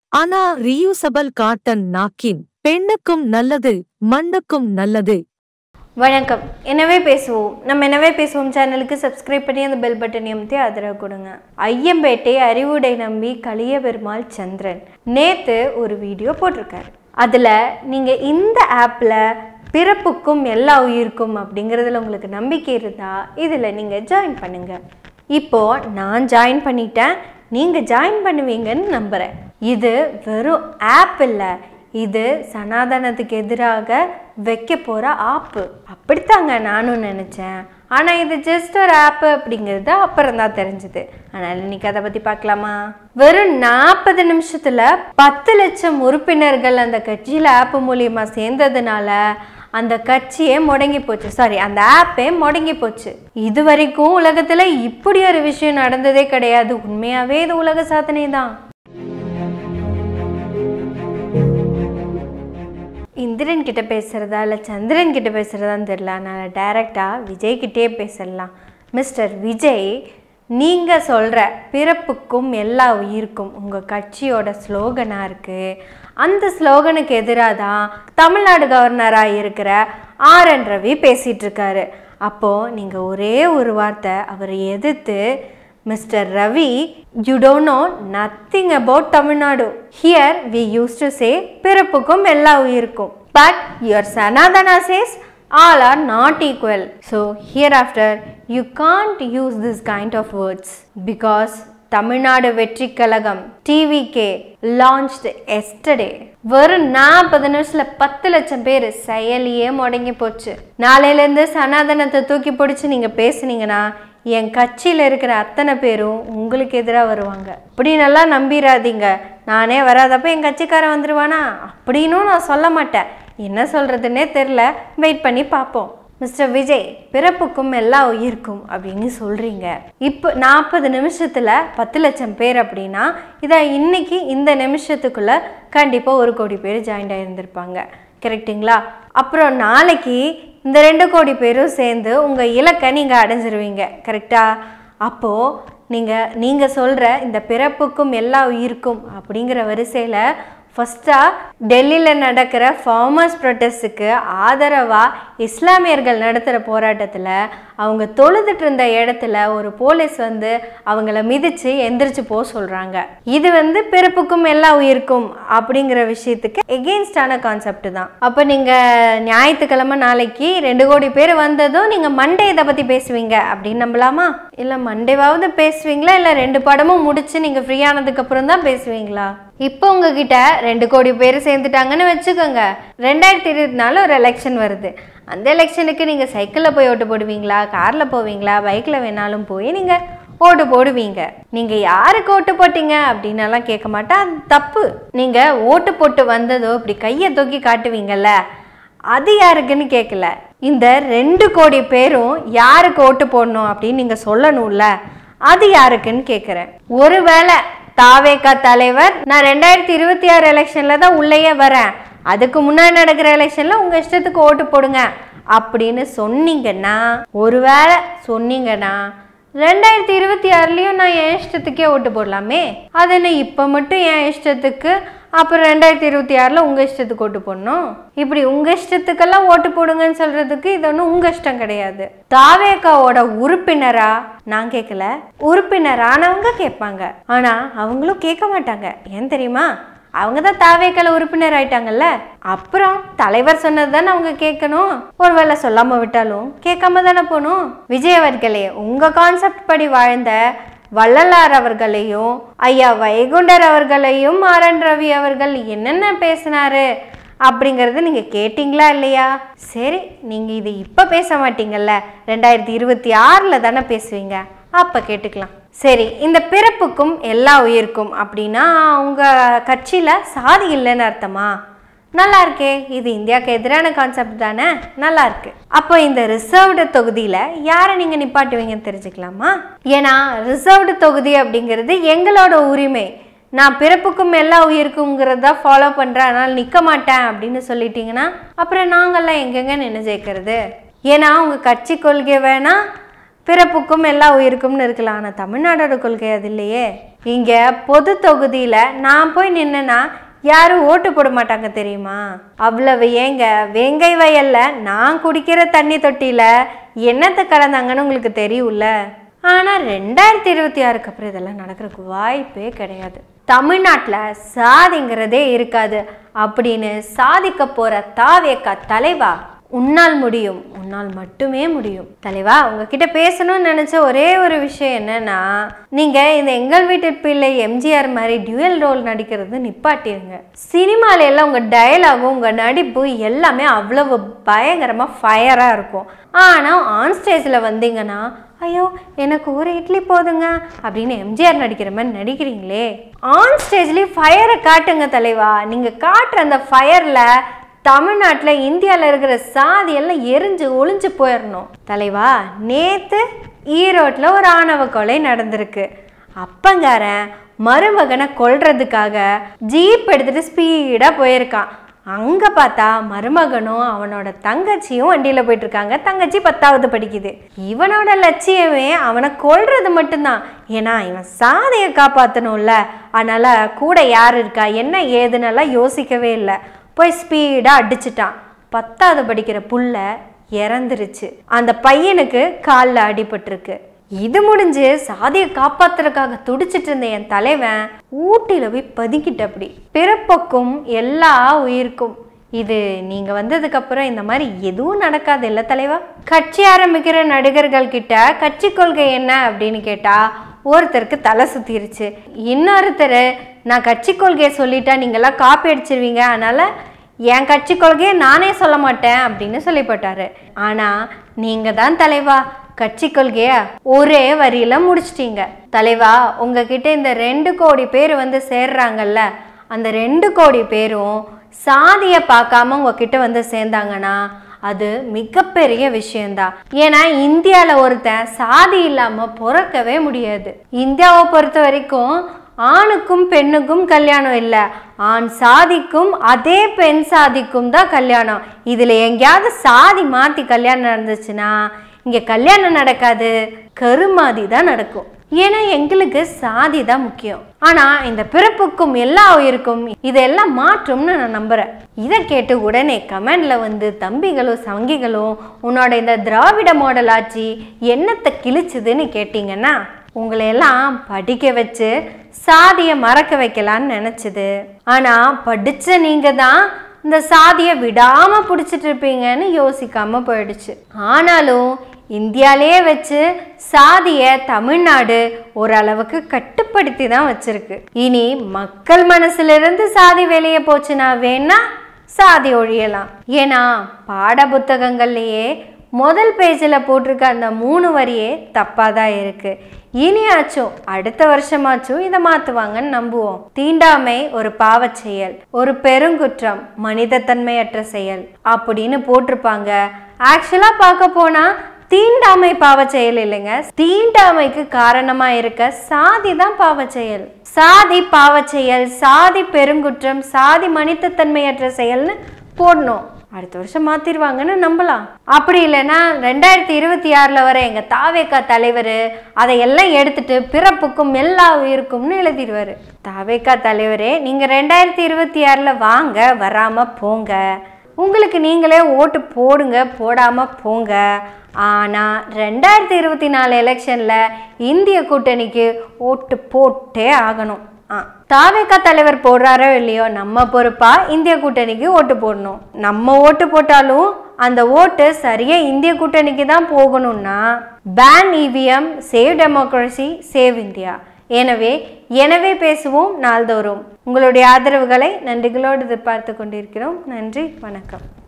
ஆனா reusable cotton நாக்கின் பெண்ணுக்கும் நல்லது மண்ணுக்கும் நல்லது வணக்கம் எனவே பேசுவோம் நம்ம எனவே பேசுவோம் சேனலுக்கு சப்ஸ்கிரைப் பண்ணி அந்த பெல் பட்டன் அமுத்தி ஆதரவு கொடுங்க ஐயம்பேட்டை அறிவுடை நம்பி கலிய பெருமாள் சந்திரன் நேத்து ஒரு வீடியோ போட்டிருக்காரு அதில் நீங்கள் இந்த ஆப்பில் பிறப்புக்கும் எல்லா உயிருக்கும் அப்படிங்கிறதுல உங்களுக்கு நம்பிக்கை இருந்தால் இதில் நீங்கள் ஜாயின் பண்ணுங்க இப்போ நான் ஜாயின் பண்ணிட்டேன் நீங்கள் ஜாயின் பண்ணுவீங்கன்னு நம்புகிறேன் இது வெறும் ஆப் இல்லை இது சனாதனத்துக்கு எதிராக வைக்க போகிற ஆப்பு அப்படித்தாங்க நானும் நினச்சேன் ஆனால் இது ஜஸ்ட் ஒரு ஆப்பு அப்படிங்கிறது அப்புறம் தான் தெரிஞ்சுது ஆனால் இன்னைக்கு அதை பற்றி பார்க்கலாமா வெறும் நாற்பது நிமிஷத்தில் பத்து லட்சம் உறுப்பினர்கள் அந்த கட்சியில் ஆப்பு மூலியமாக சேர்ந்ததுனால அந்த கட்சியே முடங்கி போச்சு சாரி அந்த ஆப்பே முடங்கி போச்சு இது வரைக்கும் உலகத்தில் இப்படி ஒரு விஷயம் நடந்ததே கிடையாது உண்மையாகவே இது உலக சாதனை தான் இந்திரன் கிட்ட பேசுகிறதா இல்லை சந்திரன் கிட்ட பேசுகிறதான்னு தெரில அதனால் டைரெக்டாக விஜய் கிட்டே பேசிடலாம் மிஸ்டர் விஜய் நீங்கள் சொல்கிற பிறப்புக்கும் எல்லா உயிருக்கும் உங்கள் கட்சியோட ஸ்லோகனாக இருக்குது அந்த ஸ்லோகனுக்கு எதிராக தான் தமிழ்நாடு கவர்னராக இருக்கிற ஆர் என் ரவி பேசிகிட்டு இருக்காரு அப்போது நீங்கள் ஒரே ஒரு வார்த்தை அவரை எதிர்த்து mister Ravi you don't know nothing about Tamil Nadu here we used to say பிறப்புக்கும் எல்லா உயிருக்கும் but your Sanatana says all are not equal so here after you can't use this kind of words because Tamil Nadu Vetri Kazhagam TVK launched yesterday வெறும் நாற்பது நிமிஷத்தில் பத்து லட்சம் பேர் செயலியே முடங்கி போச்சு நாளையிலேருந்து சனாதனத்தை தூக்கி பிடிச்சி நீங்கள் பேசுனீங்கன்னா என் கட்சியில் இருக்கிற அத்தனை பேரும் உங்களுக்கு எதிராக வருவாங்க இப்படி நல்லா நம்பிடாதீங்க நானே வராதப்ப என் கட்சிக்காரன் வந்துடுவானா அப்படின்னும் நான் சொல்ல மாட்டேன் என்ன சொல்கிறதுனே தெரில வெயிட் பண்ணி பார்ப்போம் மிஸ்டர் விஜய் பிறப்புக்கும் எல்லா உயிருக்கும் அப்படின்னு சொல்கிறீங்க இப்போ நாற்பது நிமிஷத்தில் பத்து லட்சம் பேர் அப்படின்னா இதை இன்னைக்கு இந்த நிமிஷத்துக்குள்ளே கண்டிப்பாக ஒரு கோடி பேர் ஜாயின் ஆகியிருந்திருப்பாங்க கரெக்டுங்களா அப்புறம் நாளைக்கு இந்த ரெண்டு கோடி பேரும் சேர்ந்து உங்கள் இலக்கை நீங்கள் அடைஞ்சிருவீங்க கரெக்டா அப்போது நீங்கள் நீங்கள் சொல்கிற இந்த பிறப்புக்கும் எல்லா உயிருக்கும் அப்படிங்கிற வரிசையில் ஃபஸ்ட்டாக டெல்லியில் நடக்கிற ஃபார்மர்ஸ் ப்ரொட்டஸ்ட்டுக்கு ஆதரவாக இஸ்லாமியர்கள் நடத்துகிற போராட்டத்தில் அவங்க தொழுதுட்டு இருந்த இடத்துல ஒரு போலீஸ் வந்து அவங்கள மிதித்து எந்திரிச்சு போக சொல்கிறாங்க இது வந்து பிறப்புக்கும் எல்லா உயிருக்கும் அப்படிங்கிற விஷயத்துக்கு எகெயின்ஸ்டான கான்செப்ட் தான் அப்போ நீங்கள் ஞாயிற்றுக்கிழமை நாளைக்கு ரெண்டு கோடி பேர் வந்ததும் நீங்கள் மண்டே இதை பற்றி பேசுவீங்க அப்படின்னு நம்பலாமா இல்லை மண்டேவாவது பேசுவீங்களா இல்லை ரெண்டு படமும் முடிச்சு நீங்கள் ஃப்ரீயானதுக்கு அப்புறம் தான் பேசுவீங்களா இப்போ உங்ககிட்ட ரெண்டு கோடி பேர் சேர்ந்துட்டாங்கன்னு வச்சுக்கோங்க ரெண்டாயிரத்தி இருபத்தி நாலு ஒரு எலெக்ஷன் வருது அந்த எலெக்ஷனுக்கு நீங்கள் சைக்கிளில் போய் ஓட்டு போடுவீங்களா காரில் போவீங்களா பைக்கில் வேணாலும் போய் நீங்கள் ஓட்டு போடுவீங்க நீங்கள் யாருக்கு ஓட்டு போட்டீங்க அப்படின்னலாம் கேட்க மாட்டா அது தப்பு நீங்கள் ஓட்டு போட்டு வந்ததோ இப்படி கையை தூக்கி காட்டுவீங்கல்ல அது யாருக்குன்னு கேட்கல இந்த ரெண்டு கோடி பேரும் யாருக்கு ஓட்டு போடணும் அப்படின்னு நீங்கள் சொல்லணும்ல அது யாருக்குன்னு கேட்குறேன் ஒருவேளை தாவேகா தலைவர் நான் ரெண்டாயிரத்தி இருபத்தி ஆறு எலெக்ஷனில் தான் உள்ளேயே வரேன் அதுக்கு முன்னாடி நடக்கிற எலெக்ஷனில் உங்கள் இஷ்டத்துக்கு ஓட்டு போடுங்க அப்படின்னு சொன்னீங்கன்னா ஒருவேளை சொன்னீங்கன்னா ரெண்டாயிரத்தி இருபத்தி ஆறுலேயும் நான் என் இஷ்டத்துக்கே ஓட்டு போடலாமே அது என்ன இப்போ மட்டும் என் இஷ்டத்துக்கு அப்புறம் ரெண்டாயிரத்தி இருபத்தி ஆறில் உங்கள் இஷ்டத்துக்கு ஓட்டு போடணும் இப்படி உங்கள் இஷ்டத்துக்கெல்லாம் ஓட்டு போடுங்கன்னு சொல்கிறதுக்கு இது ஒன்றும் உங்கள் இஷ்டம் கிடையாது தாவேக்காவோட உறுப்பினரா நான் கேட்கல உறுப்பினரானவங்க கேட்பாங்க ஆனால் அவங்களும் கேட்க மாட்டாங்க ஏன் தெரியுமா அவங்க தான் தாவேக்கல உறுப்பினர் ஆயிட்டாங்கல்ல அப்புறம் தலைவர் சொன்னது தானே அவங்க கேட்கணும் ஒருவேளை சொல்லாம விட்டாலும் கேட்காம தானே போகணும் விஜய் அவர்களே உங்க கான்செப்ட் படி வாழ்ந்த வள்ளலார் அவர்களையும் ஐயா வைகுண்டர் அவர்களையும் ஆர் என் ரவி அவர்கள் என்னென்ன பேசினாரு அப்படிங்கிறது நீங்கள் கேட்டிங்களா இல்லையா சரி நீங்கள் இது இப்போ பேச மாட்டீங்கல்ல ரெண்டாயிரத்தி இருபத்தி ஆறில் தானே பேசுவீங்க அப்போ கேட்டுக்கலாம் சரி இந்த பிறப்புக்கும் எல்லா உயிருக்கும் அப்படின்னா அவங்க கட்சியில் சாதி இல்லைன்னு அர்த்தமா நல்லா இருக்கே இது இந்தியாவுக்கு எதிரான கான்செப்ட் தானே நல்லா இருக்கு அப்போ இந்த ரிசர்வ்டு தொகுதியில் யாரை நீங்கள் நிப்பாட்டுவீங்கன்னு தெரிஞ்சுக்கலாமா ஏன்னா ரிசர்வ்டு தொகுதி அப்படிங்கிறது எங்களோட உரிமை நான் பிறப்புக்கும் எல்லா உயிருக்குங்கிறத ஃபாலோ பண்ணுறேன் அதனால் நிற்க மாட்டேன் அப்படின்னு சொல்லிட்டீங்கன்னா அப்புறம் நாங்கள்லாம் எங்கெங்க நின்று ஜெயிக்கிறது ஏன்னா உங்கள் கட்சி கொள்கை வேணால் பிறப்புக்கும் எல்லா உயிருக்கும்னு இருக்கலாம் ஆனால் தமிழ்நாடோட கொள்கை அது இல்லையே இங்க பொது தொகுதியில நான் போய் நின்னேன்னா யாரும் ஓட்டு போட மாட்டாங்க தெரியுமா அவ்வளவு ஏங்க வேங்கை வயல்ல நான் குடிக்கிற தண்ணி தொட்டியில என்னத்தை கலந்தாங்கன்னு உங்களுக்கு தெரியும்ல ஆனா ரெண்டாயிரத்தி இருபத்தி ஆறுக்கு அப்புறம் இதெல்லாம் நடக்கிறதுக்கு வாய்ப்பே கிடையாது தமிழ்நாட்டில் சாதிங்கிறதே இருக்காது அப்படின்னு சாதிக்க போற தாவேக்கா தலைவா உன்னால் முடியும் உன்னால் மட்டுமே முடியும் தலைவா உங்ககிட்ட பேசணும்னு நினைச்ச ஒரே ஒரு விஷயம் என்னன்னா நீங்க இந்த எங்கள் வீட்டு பிள்ளை எம்ஜிஆர் மாதிரி டியூயல் ரோல் நடிக்கிறது நிப்பாட்டிருங்க சினிமால எல்லாம் உங்க டயலாகும் உங்க நடிப்பு எல்லாமே அவ்வளவு பயங்கரமா ஃபயரா இருக்கும் ஆனா ஆன் ஸ்டேஜ்ல வந்தீங்கன்னா ஐயோ எனக்கு ஒரு இட்லி போதுங்க அப்படின்னு எம்ஜிஆர் நடிக்கிற மாதிரி நடிக்கிறீங்களே ஆன் ஸ்டேஜ்லேயே ஃபயரை காட்டுங்க தலைவா நீங்கள் காட்டுற அந்த ஃபயரில் தமிழ்நாட்டில் இந்தியாவில் இருக்கிற சாதி எல்லாம் எரிஞ்சு ஒளிஞ்சு போயிடணும் தலைவா நேற்று ஈரோட்டில் ஒரு ஆணவ கொலை நடந்திருக்கு அப்பங்காரன் மருமகனை கொல்றதுக்காக ஜீப் எடுத்துட்டு ஸ்பீடாக போயிருக்கான் அங்கே பார்த்தா மருமகனும் அவனோட தங்கச்சியும் வண்டியில் போயிட்டு இருக்காங்க தங்கச்சி பத்தாவது படிக்குது இவனோட லட்சியமே அவனை கொல்றது மட்டும்தான் ஏன்னா இவன் சாதையை காப்பாற்றணும்ல அதனால கூட யார் இருக்கா என்ன ஏதுன்னெல்லாம் யோசிக்கவே இல்லை போய் ஸ்பீடாக அடிச்சிட்டான் பத்தாவது படிக்கிற புள்ள இறந்துருச்சு அந்த பையனுக்கு காலில் அடிபட்டிருக்கு இது முடிஞ்சு சாதியை காப்பாத்துறதுக்காக துடிச்சிட்டு இருந்த என் தலைவன் ஊட்டியில போய் பதுக்கிட்ட அப்படி பிறப்புக்கும் எல்லா உயிருக்கும் இது நீங்க வந்ததுக்கு அப்புறம் இந்த மாதிரி எதுவும் நடக்காது இல்ல தலைவா கட்சி ஆரம்பிக்கிற நடிகர்கள் கிட்ட கட்சி கொள்கை என்ன அப்படின்னு கேட்டா ஒருத்தருக்கு தலை சுத்திருச்சு இன்னொருத்தர் நான் கட்சி கொள்கையை சொல்லிட்டா நீங்கெல்லாம் காப்பி அடிச்சிருவீங்க அதனால என் கட்சி கொள்கையை நானே சொல்ல மாட்டேன் அப்படின்னு சொல்லிப்பட்டாரு ஆனா நீங்க தான் தலைவா கட்சி கொள்கைய ஒரே வரியில முடிச்சிட்டீங்க தலைவா உங்ககிட்ட இந்த ரெண்டு கோடி பேர் வந்து சேர்றாங்கல்ல அந்த ரெண்டு கோடி பேரும் சாதியை பார்க்காம உங்ககிட்ட வந்து சேர்ந்தாங்கன்னா அது மிகப்பெரிய விஷயம்தான் ஏன்னா இந்தியாவில் ஒருத்தன் சாதி இல்லாமல் பிறக்கவே முடியாது இந்தியாவை பொறுத்த வரைக்கும் ஆணுக்கும் பெண்ணுக்கும் கல்யாணம் இல்லை ஆண் சாதிக்கும் அதே பெண் சாதிக்கும் தான் கல்யாணம் இதில் எங்கேயாவது சாதி மாற்றி கல்யாணம் நடந்துச்சுன்னா இங்கே கல்யாணம் நடக்காது கருமாதி தான் நடக்கும் ஏன்னா எங்களுக்கு சாதி தான் முக்கியம் ஆனா இந்த பிறப்புக்கும் எல்லா உயிருக்கும் இதெல்லாம் மாற்றும்னு நான் நம்புறேன் இதை கேட்டு உடனே கமெண்ட்ல வந்து தம்பிகளும் சங்கிகளும் உன்னோட இந்த திராவிட மாடல் ஆட்சி என்னத்தை கிழிச்சுதுன்னு கேட்டிங்கன்னா உங்களை எல்லாம் படிக்க வச்சு சாதியை மறக்க வைக்கலான்னு நினைச்சது ஆனா படிச்ச நீங்க தான் இந்த சாதியை விடாம பிடிச்சிட்டு இருப்பீங்கன்னு யோசிக்காம போயிடுச்சு ஆனாலும் இந்தியாலே வச்சு சாதியை தமிழ்நாடு ஓரளவுக்கு கட்டுப்படுத்தி தான் வச்சிருக்கு இனி மக்கள் மனசுல இருந்து சாதி வெளியே போச்சுன்னா வேணா சாதி ஒழியலாம் ஏன்னா பாட புத்தகங்கள்லயே முதல் பேஜில் போட்டிருக்க அந்த மூணு வரியே தப்பாக தான் இருக்கு இனியாச்சும் அடுத்த வருஷமாச்சும் இதை மாற்றுவாங்கன்னு நம்புவோம் தீண்டாமை ஒரு பாவச் செயல் ஒரு பெருங்குற்றம் மனிதத்தன்மையற்ற செயல் அப்படின்னு போட்டிருப்பாங்க ஆக்சுவலாக பார்க்க போனால் தீண்டாமை பாவச் செயல் இல்லைங்க தீண்டாமைக்கு காரணமா இருக்க சாதி தான் பாவச் செயல் சாதி பாவச் செயல் சாதி பெருங்குற்றம் சாதி மனிதத்தன்மையற்ற செயல்னு போடணும் அடுத்த வருஷம் மாத்திருவாங்கன்னு நம்பலாம் அப்படி இல்லைன்னா ரெண்டாயிரத்தி இருபத்தி ஆறில் வர எங்க தாவேக்கா தலைவர் அதையெல்லாம் எடுத்துட்டு பிறப்புக்கும் எல்லா உயிருக்கும்னு எழுதிடுவாரு தாவேக்கா தலைவரே நீங்க ரெண்டாயிரத்தி இருபத்தி ஆறில் வாங்க வராம போங்க உங்களுக்கு நீங்களே ஓட்டு போடுங்க போடாமல் போங்க ஆனால் ரெண்டாயிரத்தி இருபத்தி நாலு எலெக்ஷனில் இந்திய கூட்டணிக்கு ஓட்டு போட்டே ஆகணும் ஆ தாவேக்கா தலைவர் போடுறாரோ இல்லையோ நம்ம பொறுப்பா இந்திய கூட்டணிக்கு ஓட்டு போடணும் நம்ம ஓட்டு போட்டாலும் அந்த ஓட்டு சரியா இந்திய கூட்டணிக்கு தான் போகணும்னா ban EVM save democracy save India எனவே எனவே பேசுவோம் நாள்தோறும் உங்களுடைய ஆதரவுகளை நன்றிகளோடு எதிர்பார்த்து கொண்டிருக்கிறோம் நன்றி வணக்கம்